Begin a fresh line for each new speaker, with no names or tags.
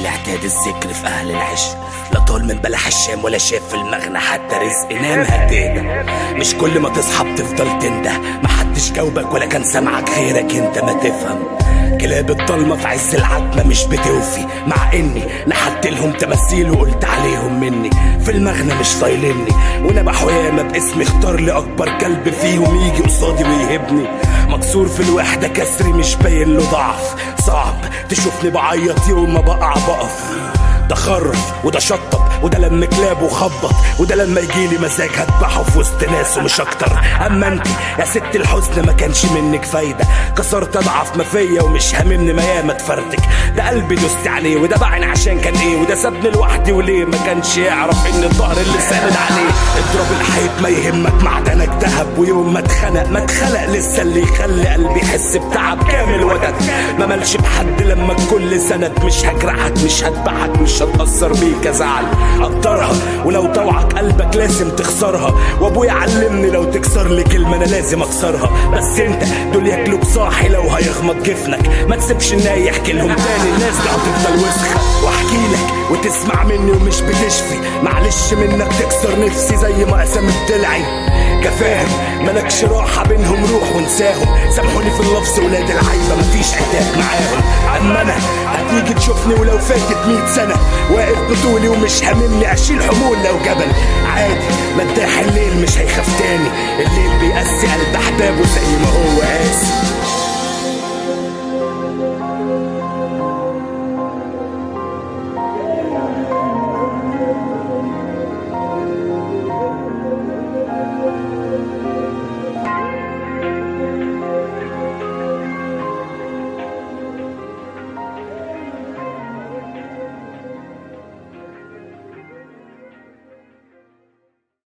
الاعتاد الذكر في اهل العشق لا طول من بلح الشام ولا شاف في المغنى حتى رزق نام هتهدى مش كل ما تصحى بتفضل تنده محدش جاوبك ولا كان سامعك غيرك انت ما تفهم كلاب الضلمة في عز العتمة مش بتوفي مع اني نحت لهم تماثيل وقلت عليهم مني في المغنى مش طايلني ونبحوا ياما باسمي اختار لي اكبر كلب فيهم يجي قصادي ويهبني مكسور في الوحدة كسري مش باين له ضعف صعب تشوفني بعيط يوم ما بقع بقف ده خرف وده شطب وده لما كلاب وخبط وده لما يجيلي مزاج هذبحه في وسط ناس ومش اكتر اما انت يا ست الحزن ما كانش منك فايده كسرت اضعف ما فيا ومش هاممني ما ياما تفرتك ده قلبي دوست عليه وده باين عشان كان ايه وده سابني لوحدي وليه ما كانش يعرف ان الظهر اللي ساند عليه اضرب الحيط ما يهمك معدنك دهب ويوم ما اتخنق ما اتخلق لسه اللي يخلي قلبي يحس بتعب كامل ودد ما ملش بحد لما الكل سند مش هجرحك مش هذبحك مش هتأثر بيك ازعل قدرها ولو طوعك قلبك لازم تخسرها وابويا علمني لو تكسر لي كلمه انا لازم اكسرها بس انت دول ياكلوك صاحي لو هيغمض جفنك ما تسيبش الناي يحكي لهم تاني الناس دي هتفضل وسخه واحكي لك وتسمع مني ومش بتشفي معلش منك تكسر نفسي زي ما قسم بتلعي كفاهم ملكش راحة بينهم روح وانساهم سامحوني في اللفظ ولاد العيبة مفيش عتاب معاهم أما أنا هتيجي تشوفني ولو فاتت مية سنة واقف بطولي ومش هاممني أشيل حمول لو جبل عادي مداح الليل مش هيخاف تاني الليل بيقسي قلب أحبابه زي ما هو قاسي